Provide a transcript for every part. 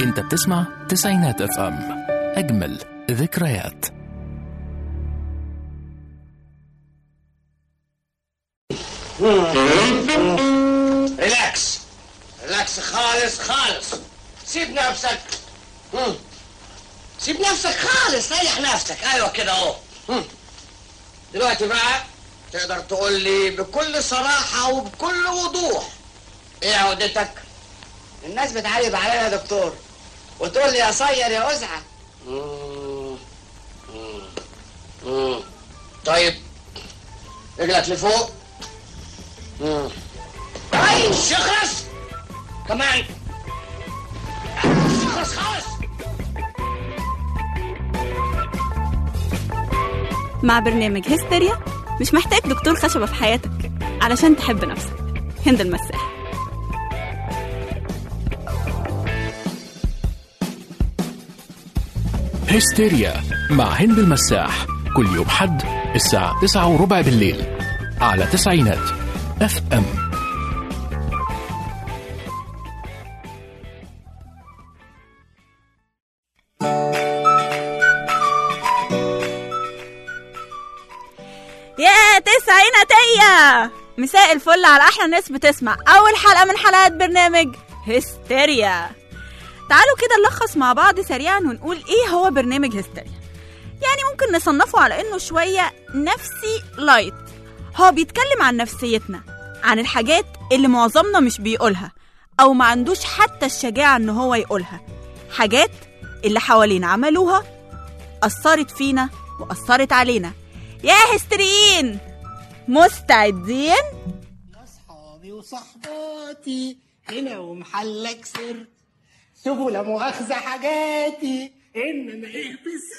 انت بتسمع تسعينات اف ام اجمل ذكريات ريلاكس ريلاكس خالص خالص سيب نفسك مم. سيب نفسك خالص ريح نفسك ايوه كده اهو مم. دلوقتي بقى تقدر تقول لي بكل صراحة وبكل وضوح ايه عقدتك؟ الناس بتعيب عليا يا دكتور وتقول لي يا صير يا أزعة مم. مم. مم. طيب رجلك لفوق مم. عايش اخرس كمان اخرس خالص مع برنامج هستيريا مش محتاج دكتور خشبة في حياتك علشان تحب نفسك هند المساح هستيريا مع هند المساح كل يوم حد الساعة تسعة وربع بالليل على تسعينات اف ام يا تسعيناتية مساء الفل على أحلى ناس بتسمع أول حلقة من حلقات برنامج هستيريا تعالوا كده نلخص مع بعض سريعا ونقول إيه هو برنامج هستيريا يعني ممكن نصنفه على إنه شوية نفسي لايت هو بيتكلم عن نفسيتنا عن الحاجات اللي معظمنا مش بيقولها أو ما عندوش حتى الشجاعة إن هو يقولها حاجات اللي حوالينا عملوها أثرت فينا وأثرت علينا يا هستريين مستعدين أصحابي وصحباتي هنا ومحلك سر سيبوا لا مؤاخذة حاجاتي إنما إيه بس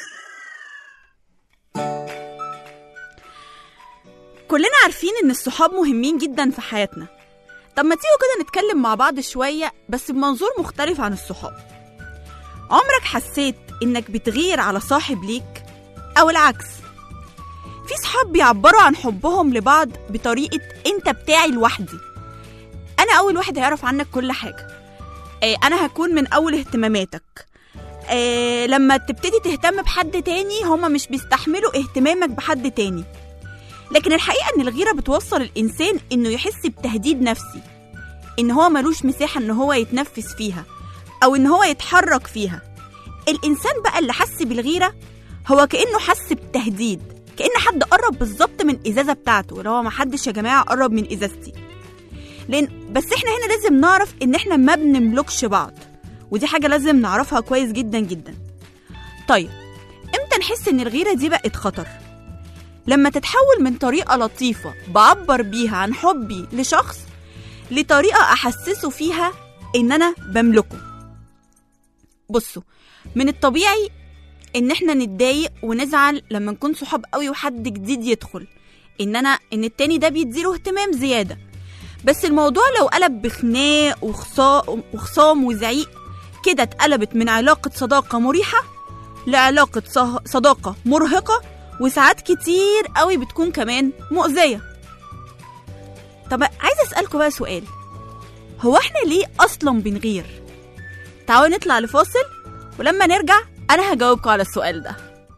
كلنا عارفين ان الصحاب مهمين جدا في حياتنا طب ما تيجوا كده نتكلم مع بعض شوية بس بمنظور مختلف عن الصحاب عمرك حسيت انك بتغير على صاحب ليك او العكس في صحاب بيعبروا عن حبهم لبعض بطريقة انت بتاعي لوحدي انا اول واحد هيعرف عنك كل حاجة آه، انا هكون من اول اهتماماتك آه، لما تبتدي تهتم بحد تاني هما مش بيستحملوا اهتمامك بحد تاني لكن الحقيقة ان الغيرة بتوصل الانسان انه يحس بتهديد نفسي ان هو ملوش مساحة ان هو يتنفس فيها او ان هو يتحرك فيها الانسان بقى اللي حس بالغيرة هو كأنه حس بتهديد كأن حد قرب بالظبط من الإزازة بتاعته اللي هو ما حدش يا جماعة قرب من إزازتي لأن بس إحنا هنا لازم نعرف إن إحنا ما بنملكش بعض ودي حاجة لازم نعرفها كويس جدا جدا طيب إمتى نحس إن الغيرة دي بقت خطر لما تتحول من طريقة لطيفة بعبر بيها عن حبي لشخص لطريقة أحسسه فيها إن أنا بملكه بصوا من الطبيعي ان احنا نتضايق ونزعل لما نكون صحاب قوي وحد جديد يدخل ان انا ان التاني ده بيديله اهتمام زياده بس الموضوع لو قلب بخناق وخصا- وخصام وزعيق كده اتقلبت من علاقة صداقة مريحة لعلاقة صه- صداقة مرهقة وساعات كتير قوي بتكون كمان مؤذية طب عايزة أسألكوا بقى سؤال هو احنا ليه أصلا بنغير؟ تعالوا نطلع لفاصل ولما نرجع أنا هجاوبكم على السؤال ده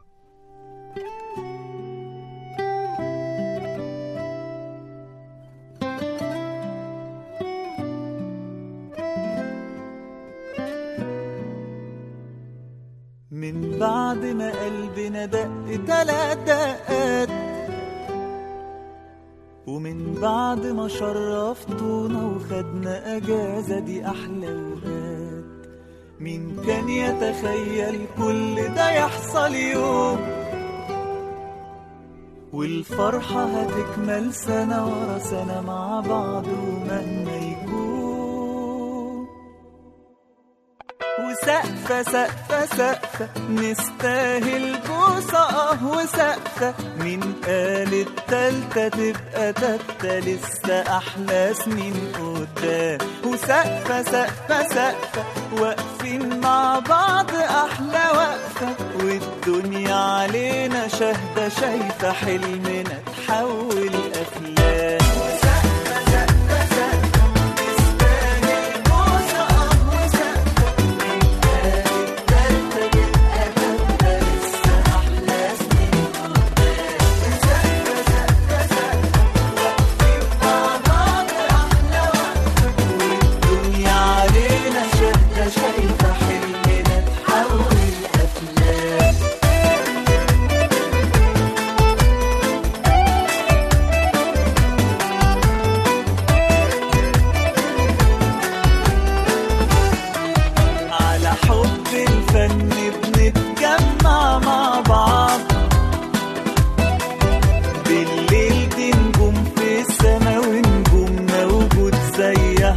من بعد ما قلبنا دق تلات دقات ومن بعد ما شرفتونا وخدنا اجازة دي احلى اوقات مين كان يتخيل كل ده يحصل يوم والفرحة هتكمل سنة ورا سنة مع بعض ومهما يكون وسقفة سقفة سقفة نستاهل بوسة اه وسقفة مين قال التالتة تبقى تالتة لسه أحلى سنين قدام وسقفة سقفة سقفة واقفين مع بعض أحلى وقفة والدنيا علينا شاهدة شايفة حلمنا تحول أفلام وسقفة سقفة سقفة نستاهل بوسة اه وسقفة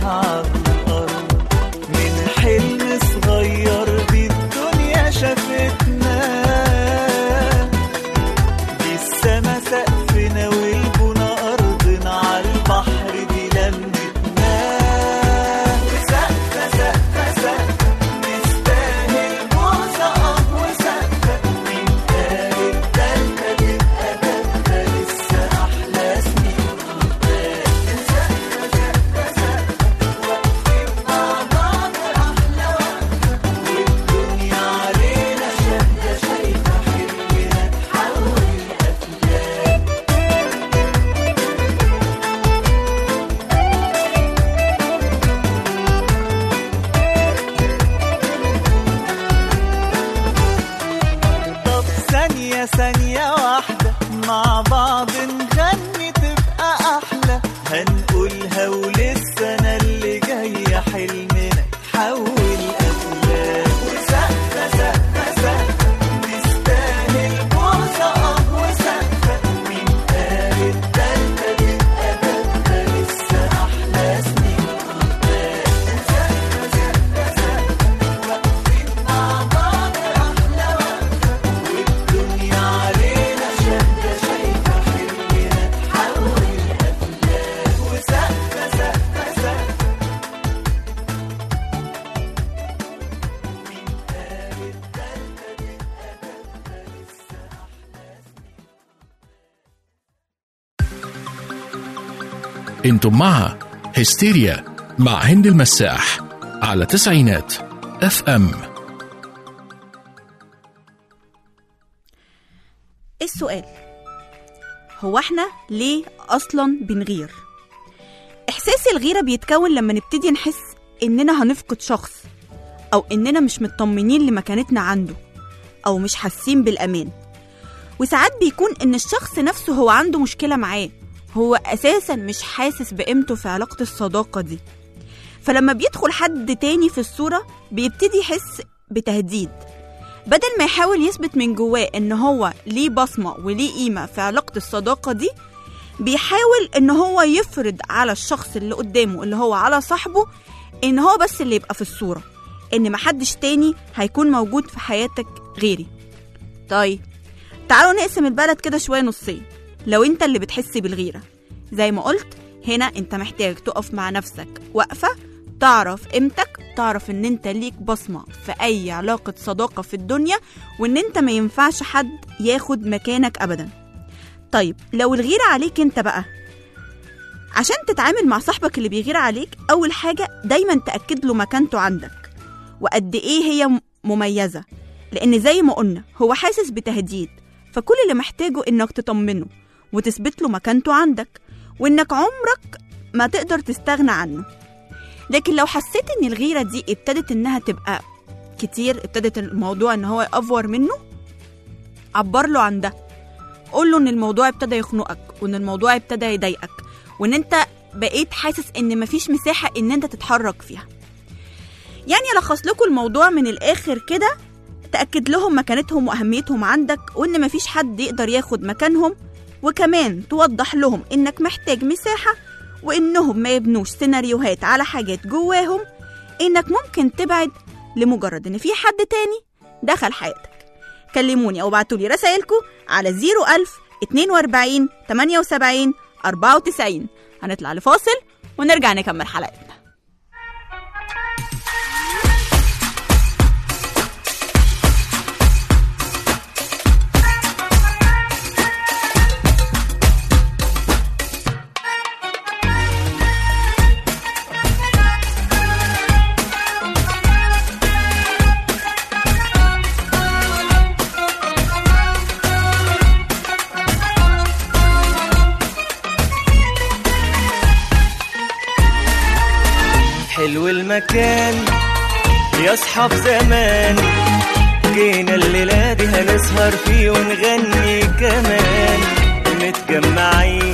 على الأرض من حلم صغير دي الدنيا شافتنا دي السما سقفنا والبنا أرضنا على البحر دي لمتنا وسقفة سقفة سقفة نستاهل موسى وسقفة مين قال التالتة تبقى تالتة لسه أحلى سنين قدام سقفة سقفة سقفة واقفين مع بعض أحلى وقفة والدنيا علينا شاهدة شايفة حلمنا تحول أفلام طب ثانية ثانية واحدة مع بعض نغني تبقى أحلى هنقولها ولسه أنا اللي جاية حلمنا حول أفلام وسقفة سقفة سقفة نستاهل موسى وسقفة مين قال التالتة تبقى تالتة لسه أحلى سنين قدام سقفة سقفة سقفة واقفين مع بعض أحلى وقفة والدنيا علينا شاهدة شايفة حلمنا تحول أفلام وسقفة سقفة سقفة انتم مع هستيريا مع هند المساح على تسعينات اف ام السؤال هو احنا ليه اصلا بنغير احساس الغيره بيتكون لما نبتدي نحس اننا هنفقد شخص او اننا مش مطمنين لمكانتنا عنده او مش حاسين بالامان وساعات بيكون ان الشخص نفسه هو عنده مشكله معاه هو اساسا مش حاسس بقيمته في علاقه الصداقه دي فلما بيدخل حد تاني في الصوره بيبتدي يحس بتهديد بدل ما يحاول يثبت من جواه ان هو ليه بصمه وليه قيمه في علاقه الصداقه دي بيحاول ان هو يفرض على الشخص اللي قدامه اللي هو على صاحبه ان هو بس اللي يبقى في الصوره ان محدش تاني هيكون موجود في حياتك غيري طيب تعالوا نقسم البلد كده شويه نصين لو انت اللي بتحس بالغيره زي ما قلت هنا انت محتاج تقف مع نفسك وقفه تعرف قيمتك تعرف ان انت ليك بصمه في اي علاقه صداقه في الدنيا وان انت ما ينفعش حد ياخد مكانك ابدا طيب لو الغيره عليك انت بقى عشان تتعامل مع صاحبك اللي بيغير عليك اول حاجه دايما تاكد له مكانته عندك وقد ايه هي م- مميزه لان زي ما قلنا هو حاسس بتهديد فكل اللي محتاجه انك تطمنه وتثبت له مكانته عندك وانك عمرك ما تقدر تستغنى عنه لكن لو حسيت ان الغيره دي ابتدت انها تبقى كتير ابتدت الموضوع ان هو يأفور منه عبر له عن ده قول له ان الموضوع ابتدى يخنقك وان الموضوع ابتدى يضايقك وان انت بقيت حاسس ان مفيش مساحه ان انت تتحرك فيها يعني الخص لكم الموضوع من الاخر كده تأكد لهم مكانتهم وأهميتهم عندك وإن مفيش حد يقدر ياخد مكانهم وكمان توضح لهم إنك محتاج مساحة وإنهم ما يبنوش سيناريوهات على حاجات جواهم إنك ممكن تبعد لمجرد إن في حد تاني دخل حياتك كلموني أو ابعتولي رسايلكم على 01000 42 78 94 هنطلع لفاصل ونرجع نكمل حلقتنا حلو المكان يا اصحاب زمان جينا الليلة دي هنسهر فيه ونغني كمان متجمعين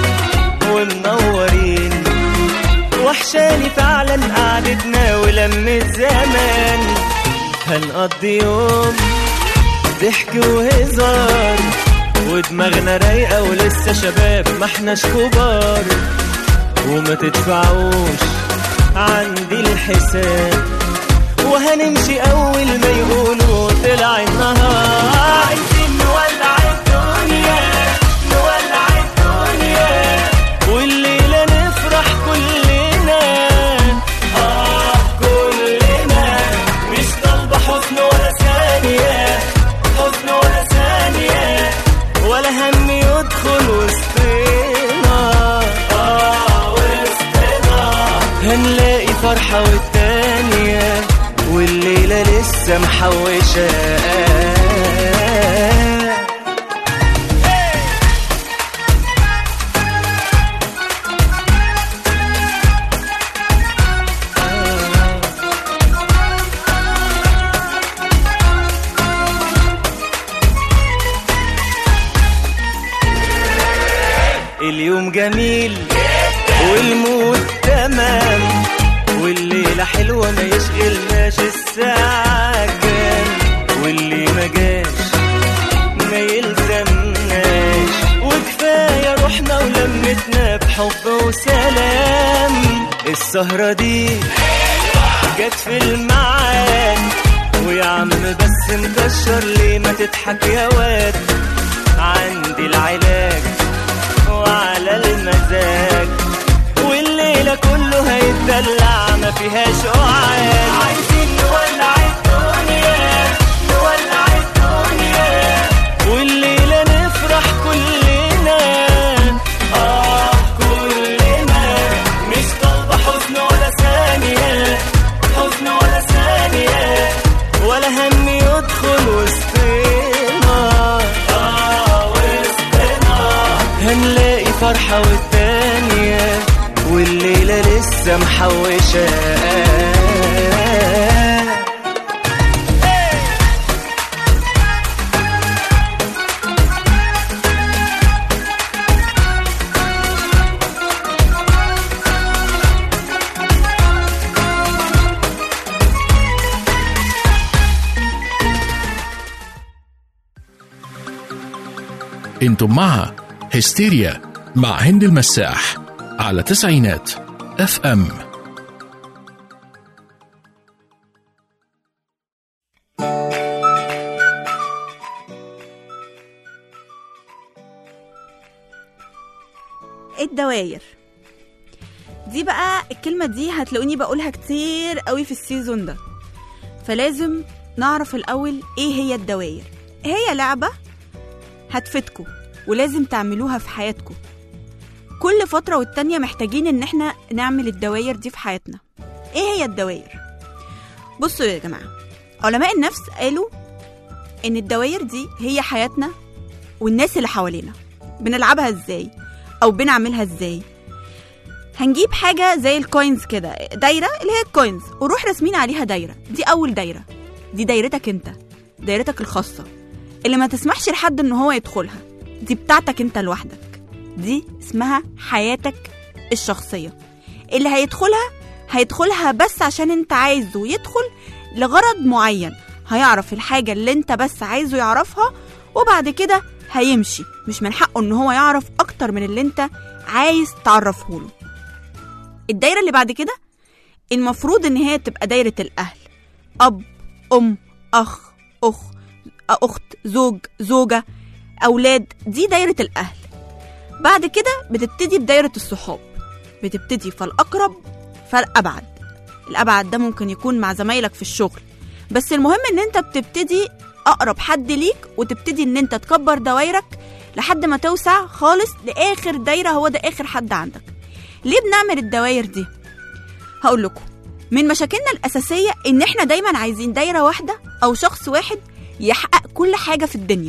ومنورين وحشاني فعلا قعدتنا ولمة زمان هنقضي يوم ضحك وهزار ودماغنا رايقة ولسه شباب ما احناش كبار وما تدفعوش عندي الحساب وهنمشي اول ما يقولوا طلع النهار عايزين نولع الدنيا نولع الدنيا والليله نفرح كلنا اه كلنا مش طالبه حزن ولا ثانيه حزن ولا ثانيه ولا هم يدخل وسطنا اه وسطنا هنلاقي فرحة والتانية والليلة لسه محوشة اليوم جميل والمود تمام والليلة حلوة ما يشغلناش الساعة كام واللي ما جاش ما يلزمناش وكفاية روحنا ولمتنا بحب وسلام السهرة دي جت في الميعاد ويا عم بس مكشر ليه ما تضحك يا واد عندي العلاج وعلى المزاج والليلة كله هيتدلع ما فيهاش قعاد عايزين نولع الدنيا نولع الدنيا والليلة نفرح كلنا آه كلنا مش طالبة حزن ولا ثانية حزن ولا ثانية ولا هم يدخل وسطنا آه وسطنا هنلاقي فرحة والتانية والليلة لسه محوشة انتم مع هستيريا مع هند المساح على تسعينات اف ام الدواير دي بقى الكلمة دي هتلاقوني بقولها كتير قوي في السيزون ده فلازم نعرف الأول إيه هي الدواير هي لعبة هتفيدكم ولازم تعملوها في حياتكم كل فترة والتانية محتاجين إن احنا نعمل الدواير دي في حياتنا إيه هي الدواير؟ بصوا يا جماعة علماء النفس قالوا إن الدواير دي هي حياتنا والناس اللي حوالينا بنلعبها إزاي أو بنعملها إزاي هنجيب حاجة زي الكوينز كده دايرة اللي هي الكوينز وروح راسمين عليها دايرة دي أول دايرة دي دايرتك أنت دايرتك الخاصة اللي ما تسمحش لحد إن هو يدخلها دي بتاعتك أنت لوحدك دي اسمها حياتك الشخصية اللي هيدخلها هيدخلها بس عشان انت عايزه يدخل لغرض معين هيعرف الحاجة اللي انت بس عايزه يعرفها وبعد كده هيمشي مش من حقه ان هو يعرف اكتر من اللي انت عايز تعرفه له الدايرة اللي بعد كده المفروض ان هي تبقى دايرة الاهل اب ام اخ اخ اخت زوج زوجة اولاد دي دايرة الاهل بعد كده بتبتدي بدايرة الصحاب بتبتدي فالأقرب فالأبعد الأبعد ده ممكن يكون مع زمايلك في الشغل بس المهم ان انت بتبتدي أقرب حد ليك وتبتدي ان انت تكبر دوايرك لحد ما توسع خالص لآخر دايرة هو ده آخر حد عندك ليه بنعمل الدواير دي؟ هقول لكم من مشاكلنا الأساسية إن إحنا دايما عايزين دايرة واحدة أو شخص واحد يحقق كل حاجة في الدنيا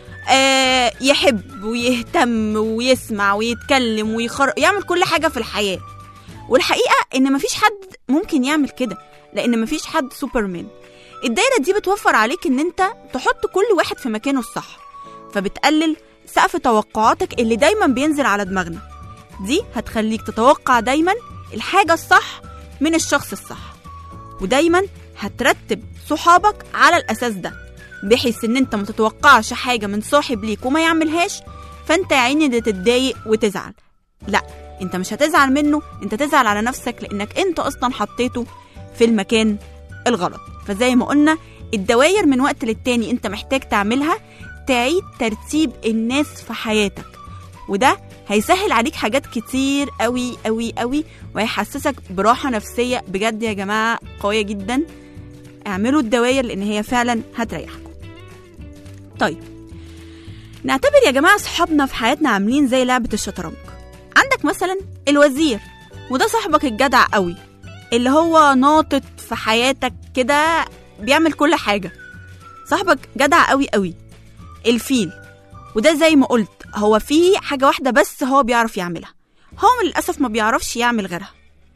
آه يحب ويهتم ويسمع ويتكلم ويخر... يعمل كل حاجة في الحياة والحقيقة إن مفيش حد ممكن يعمل كده لأن مفيش حد سوبرمان الدايرة دي بتوفر عليك إن أنت تحط كل واحد في مكانه الصح فبتقلل سقف توقعاتك اللي دايما بينزل على دماغنا دي هتخليك تتوقع دايما الحاجة الصح من الشخص الصح ودايما هترتب صحابك على الأساس ده بحيث ان انت ما تتوقعش حاجة من صاحب ليك وما يعملهاش فانت يا عيني اللي تتضايق وتزعل لا انت مش هتزعل منه انت تزعل على نفسك لانك انت اصلا حطيته في المكان الغلط فزي ما قلنا الدواير من وقت للتاني انت محتاج تعملها تعيد ترتيب الناس في حياتك وده هيسهل عليك حاجات كتير قوي قوي قوي وهيحسسك براحة نفسية بجد يا جماعة قوية جدا اعملوا الدواير لان هي فعلا هتريحكم طيب نعتبر يا جماعة صحابنا في حياتنا عاملين زي لعبة الشطرنج عندك مثلا الوزير وده صاحبك الجدع قوي اللي هو ناطط في حياتك كده بيعمل كل حاجة صاحبك جدع قوي قوي الفيل وده زي ما قلت هو فيه حاجة واحدة بس هو بيعرف يعملها هو للأسف ما بيعرفش يعمل غيرها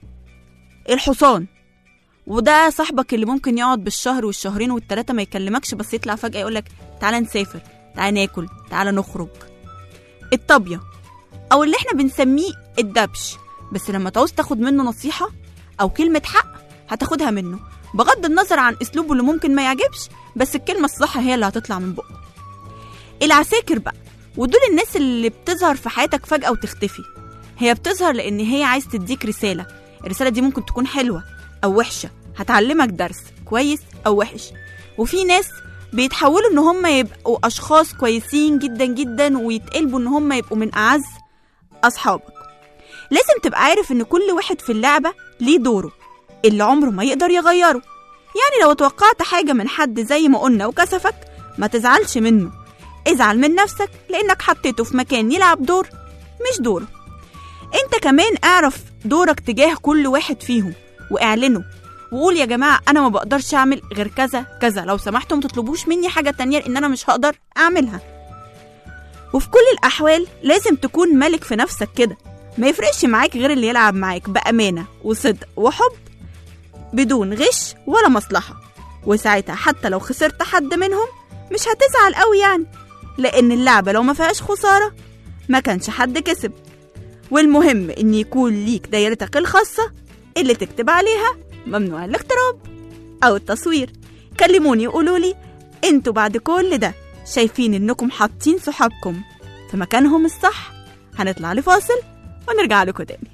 الحصان وده صاحبك اللي ممكن يقعد بالشهر والشهرين والتلاتة ما يكلمكش بس يطلع فجأة يقولك تعالى نسافر تعالى ناكل تعالى نخرج الطابية أو اللي احنا بنسميه الدبش بس لما تعوز تاخد منه نصيحة أو كلمة حق هتاخدها منه بغض النظر عن أسلوبه اللي ممكن ما يعجبش بس الكلمة الصح هي اللي هتطلع من بقه العساكر بقى ودول الناس اللي بتظهر في حياتك فجأة وتختفي هي بتظهر لأن هي عايز تديك رسالة الرسالة دي ممكن تكون حلوة أو وحشة هتعلمك درس كويس أو وحش وفي ناس بيتحولوا ان هم يبقوا اشخاص كويسين جدا جدا ويتقلبوا ان هم يبقوا من اعز اصحابك لازم تبقى عارف ان كل واحد في اللعبه ليه دوره اللي عمره ما يقدر يغيره يعني لو توقعت حاجه من حد زي ما قلنا وكسفك ما تزعلش منه ازعل من نفسك لانك حطيته في مكان يلعب دور مش دوره انت كمان اعرف دورك تجاه كل واحد فيهم واعلنه وقول يا جماعة أنا ما بقدرش أعمل غير كذا كذا لو سمحتوا ما تطلبوش مني حاجة تانية لأن أنا مش هقدر أعملها وفي كل الأحوال لازم تكون ملك في نفسك كده ما يفرقش معاك غير اللي يلعب معاك بأمانة وصدق وحب بدون غش ولا مصلحة وساعتها حتى لو خسرت حد منهم مش هتزعل قوي يعني لأن اللعبة لو ما فيهاش خسارة ما كانش حد كسب والمهم إن يكون ليك دايرتك الخاصة اللي تكتب عليها ممنوع الاقتراب أو التصوير كلموني وقولوا لي انتوا بعد كل ده شايفين انكم حاطين صحابكم في مكانهم الصح هنطلع لفاصل ونرجع لكم تاني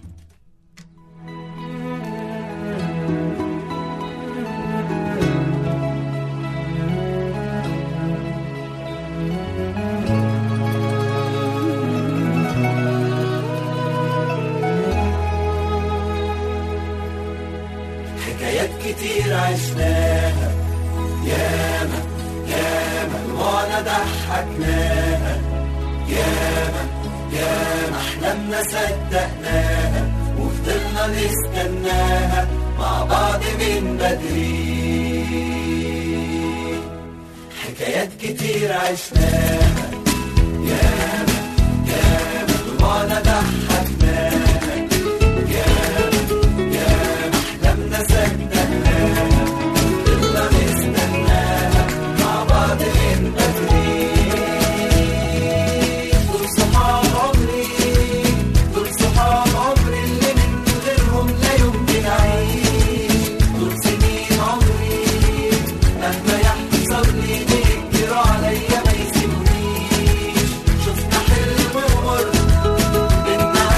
حكايات كتير عشناها ياما ياما دموعنا ضحكناها ياما ياما احلامنا صدقناها وفضلنا نستناها مع بعض من بدري حكايات كتير عشناها ياما ياما دموعنا ضحكناها ياما ياما احلامنا صدقناها فضلنا نستناها مع بعض من بدري دول صحاب عمري دول صحاب عمري اللي من غيرهم لا يمكن اعيش دول سنين عمري مهما يحصل لي يجروا عليا ما يسيبونيش شفنا حلم ومر بينا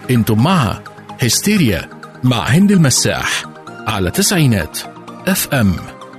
انتم مع هستيريا مع هند المساح على تسعينات اف ام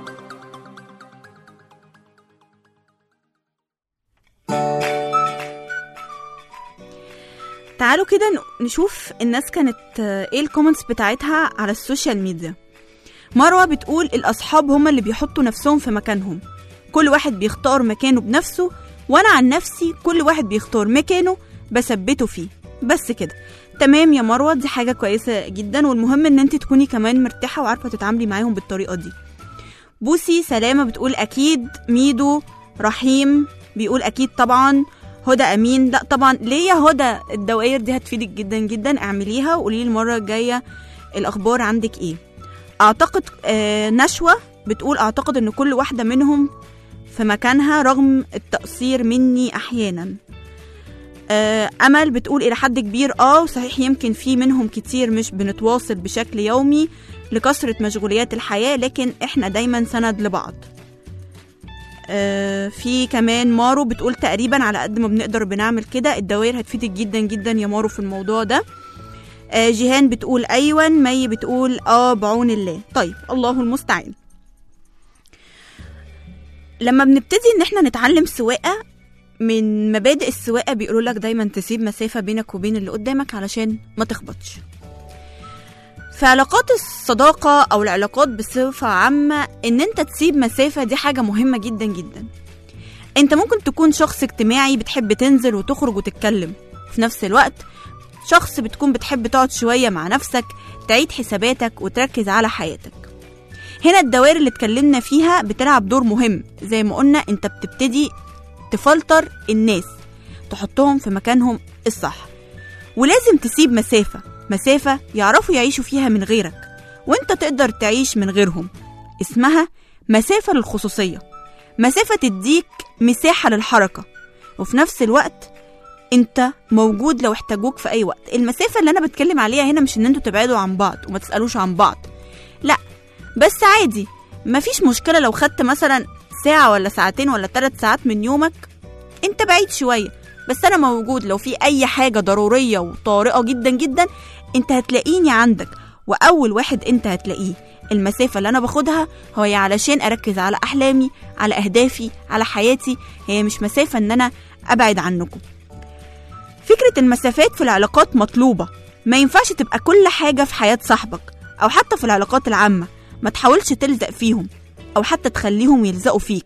تعالوا كده ن- نشوف الناس كانت آه، ايه الكومنتس بتاعتها على السوشيال ميديا مروة بتقول الأصحاب هما اللي بيحطوا نفسهم في مكانهم كل واحد بيختار مكانه بنفسه وأنا عن نفسي كل واحد بيختار مكانه بثبته فيه بس كده تمام يا مروة دي حاجة كويسة جدا والمهم ان انت تكوني كمان مرتاحة وعارفة تتعاملي معاهم بالطريقة دي بوسي سلامة بتقول أكيد ميدو رحيم بيقول أكيد طبعا هدى أمين لا طبعا ليه يا هدى الدوائر دي هتفيدك جدا جدا اعمليها وقولي لي المرة الجاية الأخبار عندك إيه أعتقد آه نشوة بتقول أعتقد إن كل واحدة منهم في مكانها رغم التقصير مني أحيانا آه أمل بتقول إلى حد كبير آه صحيح يمكن في منهم كتير مش بنتواصل بشكل يومي لكثرة مشغوليات الحياة لكن إحنا دايما سند لبعض آه في كمان مارو بتقول تقريبا على قد ما بنقدر بنعمل كده الدوائر هتفيدك جدا جدا يا مارو في الموضوع ده آه جيهان بتقول ايوه مي بتقول اه بعون الله طيب الله المستعان لما بنبتدي ان احنا نتعلم سواقه من مبادئ السواقه بيقولوا لك دايما تسيب مسافه بينك وبين اللي قدامك علشان ما تخبطش في علاقات الصداقة أو العلاقات بصفة عامة إن أنت تسيب مسافة دي حاجة مهمة جدا جدا أنت ممكن تكون شخص اجتماعي بتحب تنزل وتخرج وتتكلم في نفس الوقت شخص بتكون بتحب تقعد شوية مع نفسك تعيد حساباتك وتركز على حياتك هنا الدوائر اللي اتكلمنا فيها بتلعب دور مهم زي ما قلنا انت بتبتدي تفلتر الناس تحطهم في مكانهم الصح ولازم تسيب مسافة مسافة يعرفوا يعيشوا فيها من غيرك وانت تقدر تعيش من غيرهم اسمها مسافة للخصوصية مسافة تديك مساحة للحركة وفي نفس الوقت انت موجود لو احتاجوك في اي وقت المسافة اللي انا بتكلم عليها هنا مش ان انتوا تبعدوا عن بعض وما تسألوش عن بعض لا بس عادي مفيش مشكلة لو خدت مثلا ساعة ولا ساعتين ولا ثلاث ساعات من يومك انت بعيد شوية بس انا موجود لو في اي حاجة ضرورية وطارئة جدا جدا انت هتلاقيني عندك واول واحد انت هتلاقيه المسافة اللي انا باخدها هي علشان اركز على احلامي على اهدافي على حياتي هي مش مسافة ان انا ابعد عنكم فكرة المسافات في العلاقات مطلوبة ما ينفعش تبقى كل حاجة في حياة صاحبك أو حتى في العلاقات العامة ما تحاولش تلزق فيهم أو حتى تخليهم يلزقوا فيك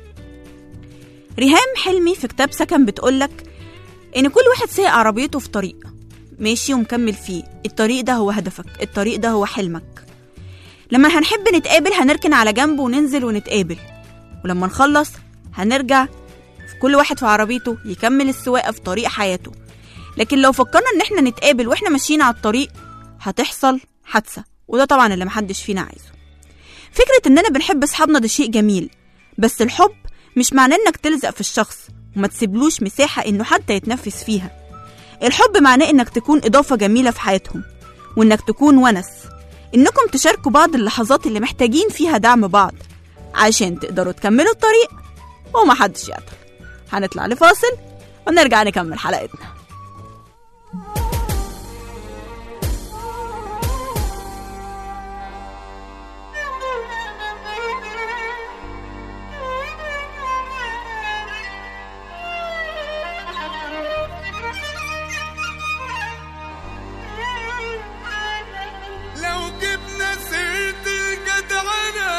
ريهام حلمي في كتاب سكن بتقولك إن كل واحد سايق عربيته في طريق ماشي ومكمل فيه الطريق ده هو هدفك الطريق ده هو حلمك لما هنحب نتقابل هنركن على جنب وننزل ونتقابل ولما نخلص هنرجع كل واحد في عربيته يكمل السواقة في طريق حياته لكن لو فكرنا ان احنا نتقابل واحنا ماشيين على الطريق هتحصل حادثة وده طبعا اللي محدش فينا عايزه فكرة اننا بنحب اصحابنا ده شيء جميل بس الحب مش معناه انك تلزق في الشخص وما تسيبلوش مساحة انه حتى يتنفس فيها الحب معناه انك تكون اضافة جميلة في حياتهم وانك تكون ونس انكم تشاركوا بعض اللحظات اللي محتاجين فيها دعم بعض عشان تقدروا تكملوا الطريق ومحدش يعطل هنطلع لفاصل ونرجع نكمل حلقتنا لو جبنا سيرة الجدعنة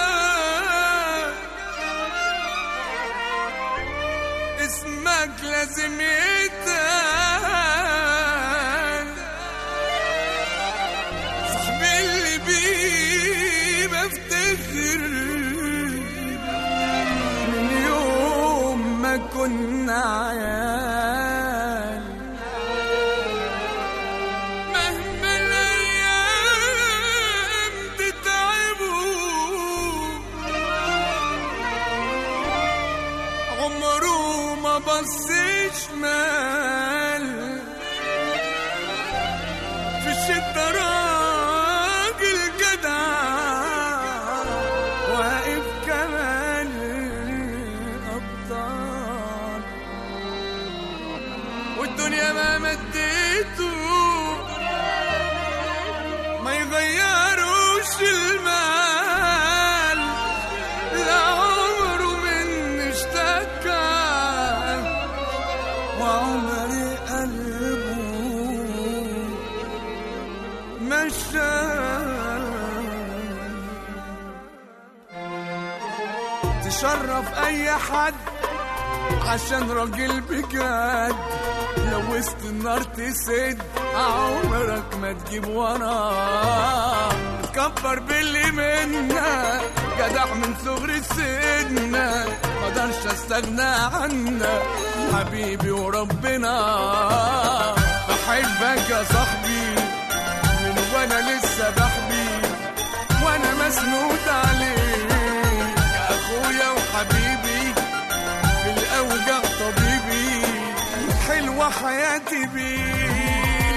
اسمك لازم يتقال صاحبي اللي بيه بفتخر من يوم ما كنا عيال مهما الايام تتعبوا عمره ما بص شمال في الشدة راجل جدع واقف كمان الأبطال والدنيا ما مديته تشرف اي حد عشان راجل بجد لو وسط النار تسد عمرك ما تجيب وراه تكبر باللي منا جدع من صغر السن مقدرش استغنى عنك حبيبي وربنا بحبك يا صاحبي من وانا لسه بحبي وانا مسنود عليك يا اخويا وحبيبي في الاوجع طبيبي حلوه حياتي بيك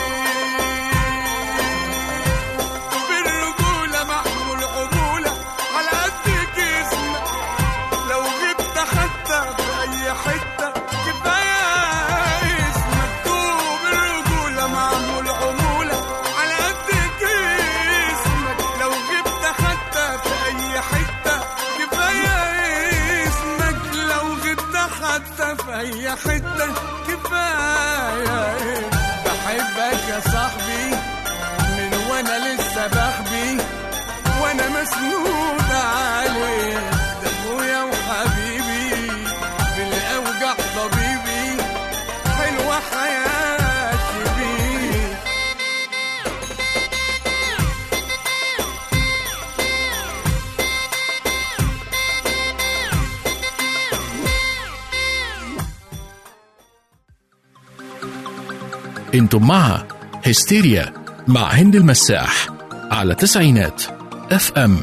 بالرجوله معمول عموله على قد جسمك لو جبت حتى في اي حته كفايه اسمك دوب الرجوله معمول عموله على قد جسمك لو جبت حتى في اي حته كفايه اسمك لو جبت حتى في اي حته كفايه بحبك يا صاحبي من وانا لسه بحبي وانا مسنود عليك ده ابويا وحبيبي في الاوجع طبيبي حلوه حياتي بيك انتم مع هستيريا مع هند المساح على تسعينات اف ام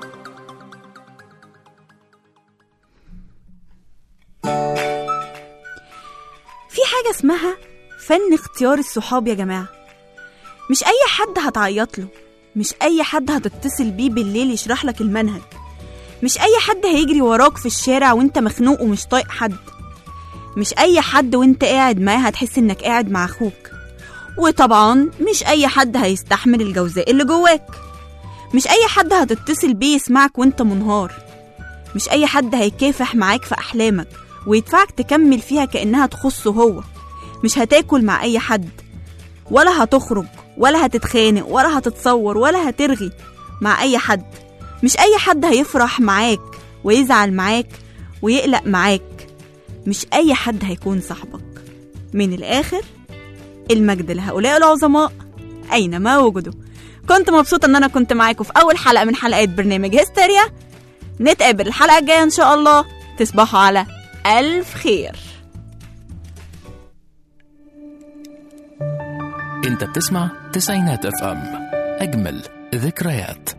في حاجة اسمها فن اختيار الصحاب يا جماعة مش أي حد هتعيط له مش أي حد هتتصل بيه بالليل يشرح لك المنهج مش أي حد هيجري وراك في الشارع وانت مخنوق ومش طايق حد مش أي حد وانت قاعد معاه هتحس انك قاعد مع أخوك وطبعا مش أي حد هيستحمل الجوزاء اللي جواك مش أي حد هتتصل بيه يسمعك وانت منهار مش أي حد هيكافح معاك في أحلامك ويدفعك تكمل فيها كأنها تخصه هو مش هتاكل مع أي حد ولا هتخرج ولا هتتخانق ولا هتتصور ولا هترغي مع أي حد مش أي حد هيفرح معاك ويزعل معاك ويقلق معاك مش أي حد هيكون صاحبك من الآخر المجد لهؤلاء العظماء أينما وجدوا كنت مبسوطة إن أنا كنت معاكم في أول حلقة من حلقات برنامج هستيريا نتقابل الحلقة الجاية إن شاء الله تصبحوا على ألف خير انت بتسمع تسعينات اف ام اجمل ذكريات